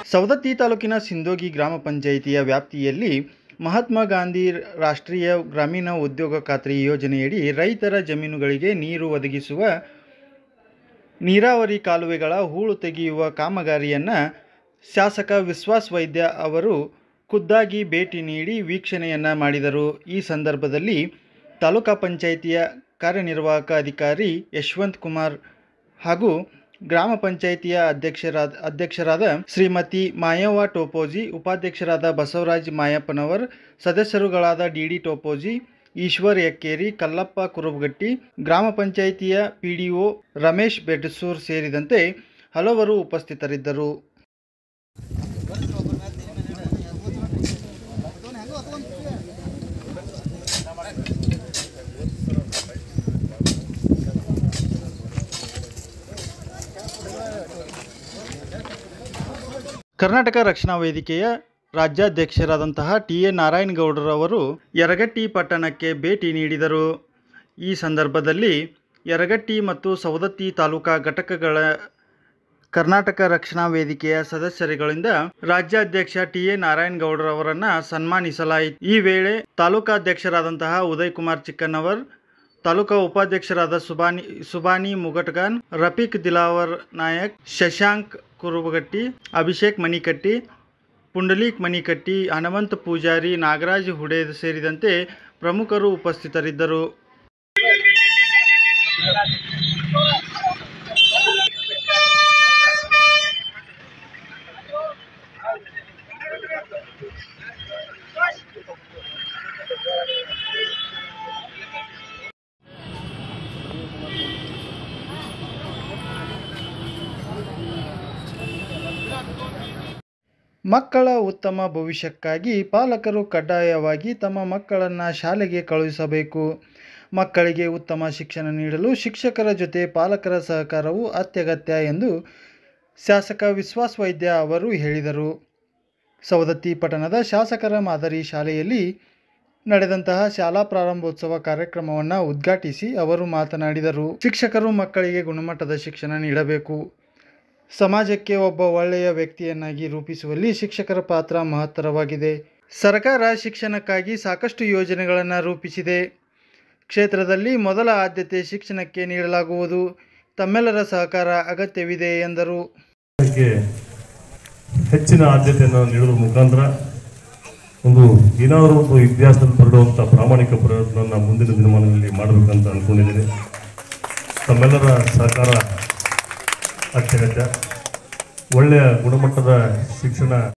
ಸವದತ್ತಿ ತಾಲೂಕಿನ ಸಿಂದೋಗಿ ಗ್ರಾಮ ಪಂಚಾಯಿತಿಯ ವ್ಯಾಪ್ತಿಯಲ್ಲಿ ಮಹಾತ್ಮ ಗಾಂಧಿ ರಾಷ್ಟ್ರೀಯ ಗ್ರಾಮೀಣ ಉದ್ಯೋಗ ಖಾತ್ರಿ ಯೋಜನೆಯಡಿ ರೈತರ ಜಮೀನುಗಳಿಗೆ ನೀರು ಒದಗಿಸುವ ನೀರಾವರಿ ಕಾಲುವೆಗಳ ಹೂಳು ತೆಗೆಯುವ ಕಾಮಗಾರಿಯನ್ನು ಶಾಸಕ ವಿಶ್ವಾಸ್ ವೈದ್ಯ ಅವರು ಖುದ್ದಾಗಿ ಭೇಟಿ ನೀಡಿ ವೀಕ್ಷಣೆಯನ್ನು ಮಾಡಿದರು ಈ ಸಂದರ್ಭದಲ್ಲಿ ತಾಲೂಕಾ ಪಂಚಾಯಿತಿಯ ಕಾರ್ಯನಿರ್ವಾಹಕ ಅಧಿಕಾರಿ ಯಶವಂತ್ ಕುಮಾರ್ ಹಾಗೂ ಗ್ರಾಮ ಪಂಚಾಯಿತಿಯ ಅಧ್ಯಕ್ಷರಾದ ಅಧ್ಯಕ್ಷರಾದ ಶ್ರೀಮತಿ ಮಾಯವ್ವ ಟೋಪೋಜಿ ಉಪಾಧ್ಯಕ್ಷರಾದ ಬಸವರಾಜ್ ಮಾಯಪ್ಪನವರ್ ಸದಸ್ಯರುಗಳಾದ ಡಿ ಡಿ ಟೋಪೋಜಿ ಈಶ್ವರ್ ಯಕ್ಕೇರಿ ಕಲ್ಲಪ್ಪ ಕುರುಬಗಟ್ಟಿ ಗ್ರಾಮ ಪಂಚಾಯಿತಿಯ P D O Ramesh Bedsur ಸೇರಿದಂತೆ ಹಲವರು ಉಪಸ್ಥಿತರಿದ್ದರು ಕರ್ನಾಟಕ ರಕ್ಷಣಾ ವೇದಿಕೆಯ ರಾಜ್ಯಾಧ್ಯಕ್ಷರಾದಂತಹ ಟಿ ಎ ನಾರಾಯಣಗೌಡರವರು ಯರಗಟ್ಟಿ ಪಟ್ಟಣಕ್ಕೆ ಭೇಟಿ ನೀಡಿದರು ಈ ಸಂದರ್ಭದಲ್ಲಿ ಯರಗಟ್ಟಿ ಮತ್ತು ಸವದತ್ತಿ ತಾಲೂಕಾ ಘಟಕಗಳ ಕರ್ನಾಟಕ ರಕ್ಷಣಾ ವೇದಿಕೆಯ ಸದಸ್ಯರುಗಳಿಂದ ರಾಜ್ಯಾಧ್ಯಕ್ಷ ಟಿ ಎ ನಾರಾಯಣಗೌಡರವರನ್ನು ಸನ್ಮಾನಿಸಲಾಯಿತು ಈ ವೇಳೆ ತಾಲೂಕಾಧ್ಯಕ್ಷರಾದಂತಹ ಉದಯ್ ಕುಮಾರ್ ಚಿಕ್ಕನ್ನವರ್ ತಾಲೂಕಾ ಉಪಾಧ್ಯಕ್ಷರಾದ ಸುಬಾನಿ ಸುಬಾನಿ ಮುಗಟ್ಗಾನ್ ರಫೀಕ್ ದಿಲಾವರ್ ನಾಯಕ್ ಶಶಾಂಕ್ ಕುರುಬಗಟ್ಟಿ ಅಭಿಷೇಕ್ ಮಣಿಕಟ್ಟಿ ಪುಂಡಲೀಕ್ ಮಣಿಕಟ್ಟಿ ಹನುಮಂತ ಪೂಜಾರಿ ನಾಗರಾಜ್ ಹುಡೇ ಸೇರಿದಂತೆ ಪ್ರಮುಖರು ಉಪಸ್ಥಿತರಿದ್ದರು ಮಕ್ಕಳ ಉತ್ತಮ ಭವಿಷ್ಯಕ್ಕಾಗಿ ಪಾಲಕರು ಕಡ್ಡಾಯವಾಗಿ ತಮ್ಮ ಮಕ್ಕಳನ್ನು ಶಾಲೆಗೆ ಕಳುಹಿಸಬೇಕು ಮಕ್ಕಳಿಗೆ ಉತ್ತಮ ಶಿಕ್ಷಣ ನೀಡಲು ಶಿಕ್ಷಕರ ಜೊತೆ ಪಾಲಕರ ಸಹಕಾರವು ಅತ್ಯಗತ್ಯ ಎಂದು ಶಾಸಕ ವಿಶ್ವಾಸ್ ವೈದ್ಯ ಅವರು ಹೇಳಿದರು ಸವದತ್ತಿ ಪಟ್ಟಣದ ಶಾಸಕರ ಮಾದರಿ ಶಾಲೆಯಲ್ಲಿ ನಡೆದಂತಹ ಶಾಲಾ ಪ್ರಾರಂಭೋತ್ಸವ ಕಾರ್ಯಕ್ರಮವನ್ನು ಉದ್ಘಾಟಿಸಿ ಅವರು ಮಾತನಾಡಿದರು ಶಿಕ್ಷಕರು ಮಕ್ಕಳಿಗೆ ಗುಣಮಟ್ಟದ ಶಿಕ್ಷಣ ನೀಡಬೇಕು ಸಮಾಜಕ್ಕೆ ಒಬ್ಬ ಒಳ್ಳೆಯ ವ್ಯಕ್ತಿಯನ್ನಾಗಿ ರೂಪಿಸುವಲ್ಲಿ ಶಿಕ್ಷಕರ ಪಾತ್ರ ಮಹತ್ತರವಾಗಿದೆ ಸರ್ಕಾರ ಶಿಕ್ಷಣಕ್ಕಾಗಿ ಸಾಕಷ್ಟು ಯೋಜನೆಗಳನ್ನು ರೂಪಿಸಿದೆ ಕ್ಷೇತ್ರದಲ್ಲಿ ಮೊದಲ ಆದ್ಯತೆ ಶಿಕ್ಷಣಕ್ಕೆ ನೀಡಲಾಗುವುದು ತಮ್ಮೆಲ್ಲರ ಸಹಕಾರ ಅಗತ್ಯವಿದೆ ಎಂದರು ಇದಕ್ಕೆ ಹೆಚ್ಚಿನ ಆದ್ಯತೆಯನ್ನು ನೀಡುವ ಮುಖಾಂತರ ಒಂದು ಏನಾದರೂ ಒಂದು ಇತಿಹಾಸದಲ್ಲಿ ಬರೆಯುವಂಥ ಪ್ರಾಮಾಣಿಕ ಪ್ರಯತ್ನವನ್ನು ಮುಂದಿನ ದಿನಮಾನಗಳಲ್ಲಿ ಮಾಡಬೇಕಂತ ಅಂದ್ಕೊಂಡಿದ್ದೀನಿ ತಮ್ಮೆಲ್ಲರ ಸಹಕಾರ ಅತ್ಯಗತ್ಯ ಒಳ್ಳೆಯ ಗುಣಮಟ್ಟದ ಶಿಕ್ಷಣ